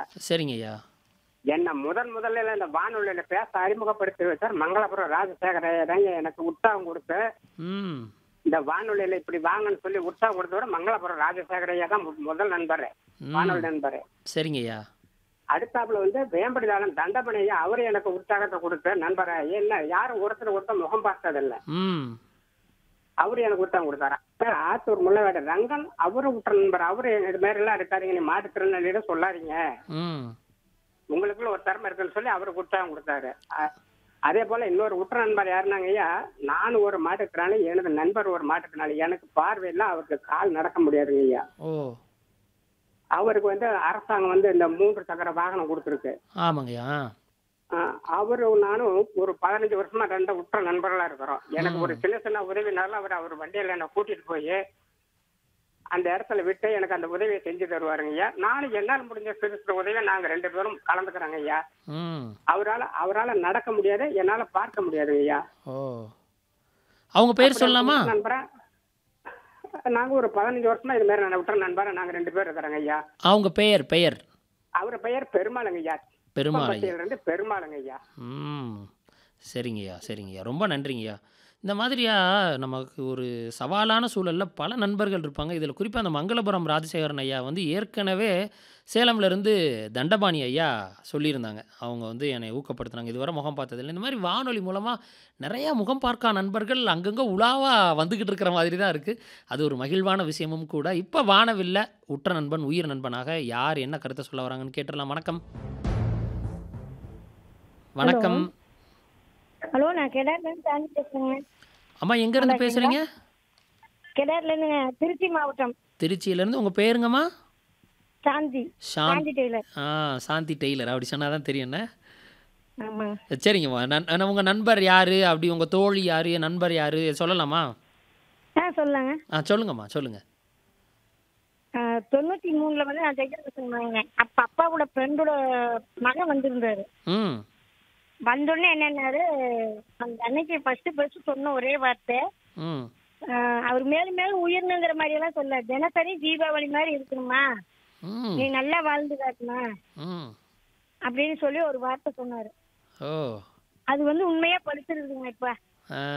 சரிங்க ஐயா என்ன முதன் முதல்ல இந்த வானொலியில பேச அறிமுகப்படுத்தி வச்சார் மங்களபுரம் ராஜசேகர தாங்க எனக்கு உற்சாகம் கொடுத்து ம் இந்த வானொலியில இப்படி வாங்கன்னு சொல்லி உற்சாகம் கொடுத்தோட மங்களபுரம் ராஜசேகரையா தான் மு- முதல் நண்பர் வானொலி நண்பர் சரிங்க ஐயா அடுத்தாப்புல வந்து வேம்படிதாளன் தண்டபனையா அவரு எனக்கு உற்சாகத்தை கொடுத்து நண்பரை என்ன யாரும் ஒருத்தர் ஒருத்தர் முகம் பார்த்ததில்ல ம் அவரு எனக்கு உற்சாகம் கொடுத்தாரு அப்புறம் ஆத்தூர் முள்ளவேட ரங்கன் அவரு உற்ற நண்பர் அவரு இது மாதிரி எல்லாம் இருக்காதீங்க நீ மாற்றுத்திறனாளியிடம் சொல்லாதீங்க ம் உங்களுக்குள்ள ஒரு திறமை இருக்குன்னு சொல்லி அவருக்கு உற்சாகம் கொடுத்தாரு அ- அதே போல இன்னொரு உற்ற நண்பர் யாருனாங்க ஐயா நான் ஒரு மாட்டுத்திறனாளி எனது நண்பர் ஒரு மாட்டுத்திறனாளி எனக்கு பார்வை இல்லை அவருக்கு கால் நடக்க முடியாதுங்க ஐயா ஓ அவருக்கு வந்து அரசாங்கம் வந்து இந்த மூன்று சக்கர வாகனம் கொடுத்துருக்கு ஆமாங்கய்யா ஆஹ் அவரும் நானும் ஒரு பதினஞ்சு வருஷமா ரெண்டு உற்ற நண்பர்களா இருக்கிறோம் எனக்கு ஒரு சின்ன சின்ன உதவினால அவர் அவர் வண்டியில என்னை கூட்டிட்டு போய் அந்த இடத்துல விட்டு எனக்கு அந்த உதவியை செஞ்சு தருவாருங்க ஐயா நானும் என்னால் முடிஞ்ச சிறு சிறு உதவியை நாங்க ரெண்டு பேரும் கலந்துக்கிறோங்க ஐயா ம் அவரால அவரால நடக்க முடியாது என்னால பார்க்க முடியாதுங்க ஐயா ஓ அவங்க பேர் சொல்லலாமா நண்பரா நாங்க ஒரு பதினஞ்சு வருஷமா இது மாதிரி நான் விட்டுற நண்பரா நாங்க ரெண்டு பேர் இருக்கிறோங்க ஐயா அவங்க பெயர் பெயர் அவர் பெயர் பெருமாளுங்க ஐயா பெருமாள் ஐயா பட்டியல இருந்து பெருமாளுங்க ஐயா ம் சரிங்கய்யா சரிங்கய்யா ரொம்ப நன்றிங்கய்யா இந்த மாதிரியா நமக்கு ஒரு சவாலான சூழலில் பல நண்பர்கள் இருப்பாங்க இதில் குறிப்பாக அந்த மங்களபுரம் ராஜசேகரன் ஐயா வந்து ஏற்கனவே சேலம்லேருந்து தண்டபாணி ஐயா சொல்லியிருந்தாங்க அவங்க வந்து என்னை ஊக்கப்படுத்துனாங்க இதுவரை முகம் பார்த்ததில்லை இந்த மாதிரி வானொலி மூலமாக நிறையா முகம் பார்க்கா நண்பர்கள் அங்கங்கே உலாவாக வந்துக்கிட்டு இருக்கிற மாதிரி தான் இருக்குது அது ஒரு மகிழ்வான விஷயமும் கூட இப்போ வானவில்ல உற்ற நண்பன் உயிர் நண்பனாக யார் என்ன கருத்தை சொல்ல வராங்கன்னு கேட்டுடலாம் வணக்கம் வணக்கம் ஹலோ நான் கெடார்லேருந்து சாந்தி பேசுறேங்க அம்மா எங்கேருந்து பேசுகிறீங்க கெடார்லேருந்துங்க திருச்சி மாவட்டம் திருச்சியிலேருந்து உங்கள் பேருங்கம்மா சாந்தி சாந்த் சாந்தி டெய்லர் ஆ சாந்தி டெய்லர் அப்படி சொன்னால் தான் தெரியும் என்ன ஆமாங்க சரிங்கம்மா நன் உங்கள் நண்பர் யார் அப்படி உங்கள் தோழி யார் நண்பர் யார் சொல்லலாமா ஆ சொல்லலாங்க ஆ சொல்லுங்கம்மா சொல்லுங்கள் ஆ, தொண்ணூத்தி மூணுல வந்து நான் தைக்கிறது சொன்னாங்க அப்ப அப்பாவோட ஃப்ரெண்டோட மகன் வந்திருந்தாரு ம் வந்தோடனே என்னன்னாரு அந்த அன்னைக்கு ஃபர்ஸ்ட் ஃபர்ஸ்ட் சொன்ன ஒரே வார்த்தை ம் ஆ, அவர் மேலும் மேலும் உயர்ந்துங்கிற மாதிரி எல்லாம் சொல்ல தினசரி தீபாவளி மாதிரி இருக்கணுமா ம் நீ நல்லா வாழ்ந்து காட்டுமா ம் அப்படின்னு சொல்லி ஒரு வார்த்தை சொன்னாரு ஓ அது வந்து உண்மையா படிச்சிருக்குங்க இப்ப ஆ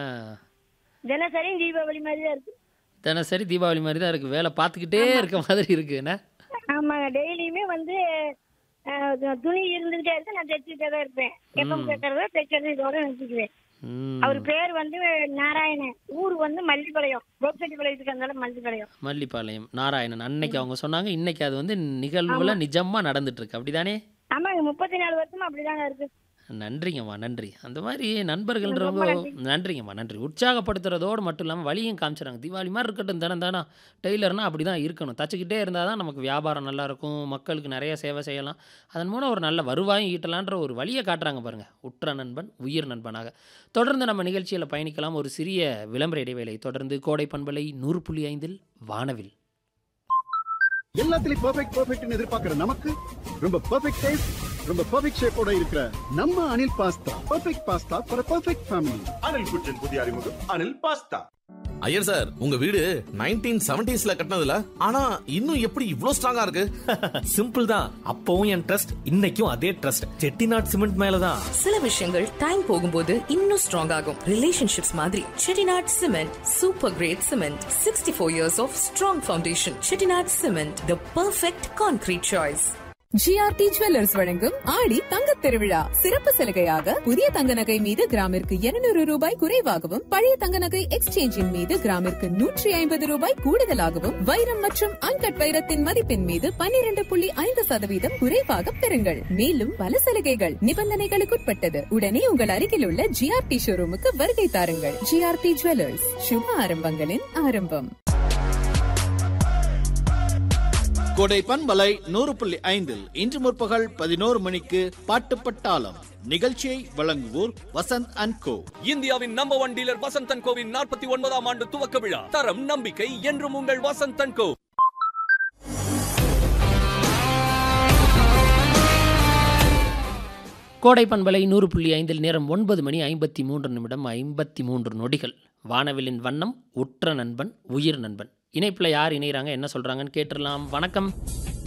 தினசரி தீபாவளி மாதிரி தான் இருக்கு தினசரி தீபாவளி மாதிரி தான் இருக்குது வேலை பார்த்துக்கிட்டே இருக்க மாதிரி இருக்குது என்ன ஆமாங்க டெய்லியுமே வந்து அஹ், துணி இருந்துகிட்டே இருக்கு நான் தைச்சுக்கிட்டே தான் இருப்பேன் எப்போ கேட்கறதோ தைக்கிறது இதோட நிறுத்திக்குவேன் ம் அவர் பேர் வந்து நாராயணன் ஊர் வந்து மல்லிப்பாளையம் கோபிச்செட்டிப்பாளையத்துக்கு அந்தாலும் மல்லிப்பாளையம் மல்லிப்பாளையம் நாராயணன் அன்னைக்கு அவங்க சொன்னாங்க இன்னைக்கு அது வந்து நிகழ்வுல நிஜமாக நடந்துட்டு இருக்கு அப்படிதானே ஆமாங்க முப்பத்தி நாலு வருஷமா அப்படிதாங்க இருக்கு நன்றிங்கம்மா நன்றி அந்த மாதிரி நண்பர்கள்ன்றவங்க நன்றிங்கம்மா நன்றி உற்சாகப்படுத்துறதோடு மட்டும் இல்லாமல் வழியும் காமிச்சிடுறாங்க தீபாவளி மாதிரி இருக்கட்டும் தானே தானே டெய்லர்னா அப்படி தான் இருக்கணும் தச்சுக்கிட்டே இருந்தால் தான் நமக்கு வியாபாரம் நல்லா இருக்கும் மக்களுக்கு நிறைய சேவை செய்யலாம் அதன் மூலம் ஒரு நல்ல வருவாயும் ஈட்டலான்ற ஒரு வழியை காட்டுறாங்க பாருங்கள் உற்ற நண்பன் உயிர் நண்பனாக தொடர்ந்து நம்ம நிகழ்ச்சியில் பயணிக்கலாம் ஒரு சிறிய விளம்பர இடைவேளை தொடர்ந்து கோடை பண்பலை நூறு புள்ளி ஐந்தில் வானவில் எல்லாத்துலயும் பெர்ஃபெக்ட் பெர்ஃபெக்ட்னு எதிர்பார்க்கிற நமக்கு ரொம்ப பெர்ஃபெக்ட் டேஸ்ட் ரொம்ப பெர்ஃபெக்ட் ஷேப்போட இருக்கிற நம்ம Anil pasta perfect pasta for perfect family Anil குற்றின் புதிய அறிமுகம் அனில் பாஸ்தா ஐயர் சார் உங்க வீடு நைன்டீன் செவன்டிஸ்ல கட்டினதுல ஆனா இன்னும் எப்படி இவ்ளோ ஸ்ட்ராங்கா இருக்கு சிம்பிள் தான் அப்பவும் என் ட்ரஸ்ட் இன்னைக்கும் அதே ட்ரஸ்ட் செட்டிநாட் சிமெண்ட் மேலதான் சில விஷயங்கள் டைம் போகும்போது இன்னும் ஸ்ட்ராங் ஆகும் ரிலேஷன்ஷிப்ஸ் மாதிரி Chettinad cement super great cement sixty four years of strong foundation Chettinad cement the perfect concrete choice GRT jewellers வழங்கும் ஆடி தங்கத் திருவிழா சிறப்பு சலுகையாக புதிய தங்க நகை மீது கிராமிற்கு 200 ரூபாய் குறைவாகவும் பழைய தங்க நகை எக்ஸ்சேஞ்சின் மீது கிராமிற்கு நூற்றி ஐம்பது ரூபாய் கூடுதலாகவும் வைரம் மற்றும் அன்கட் வைரத்தின் மதிப்பின் மீது 12.5% புள்ளி ஐந்து சதவீதம் குறைவாக பெறுங்கள் மேலும் பல சலுகைகள் நிபந்தனைகளுக்குட்பட்டது உடனே உங்கள் அருகில் உள்ள ஜிஆர்டி ஷோரூமுக்கு வருகை தாருங்கள் ஜிஆர்டி ஜுவல்லர்ஸ் சுப ஆரம்பங்களின் ஆரம்பம் கோடை பண்பலை நூறு புள்ளி ஐந்தில் இன்று முற்பகல் பதினோரு மணிக்கு பாட்டு பட்டாளம் நிகழ்ச்சியை வழங்குவோர் வசந்த் அண்ட் கோ இந்தியாவின் நம்பர் ஒன் டீலர் வசந்தன் கோவின் நாற்பத்தி ஒன்பதாம் ஆண்டு துவக்க விழா தரம் நம்பிக்கை என்றும் உங்கள் வசந்தன் கோ கோடை பண்பலை நூறு புள்ளி ஐந்தில் நேரம் ஒன்பது மணி ஐம்பத்தி மூன்று நிமிடம் ஐம்பத்தி மூன்று நொடிகள் வானவிலின் வண்ணம் உற்ற நண்பன் உயிர் நண்பன் இணைப்பில் யார் இணைகிறாங்க என்ன சொல்கிறாங்கன்னு கேட்டுடலாம் வணக்கம்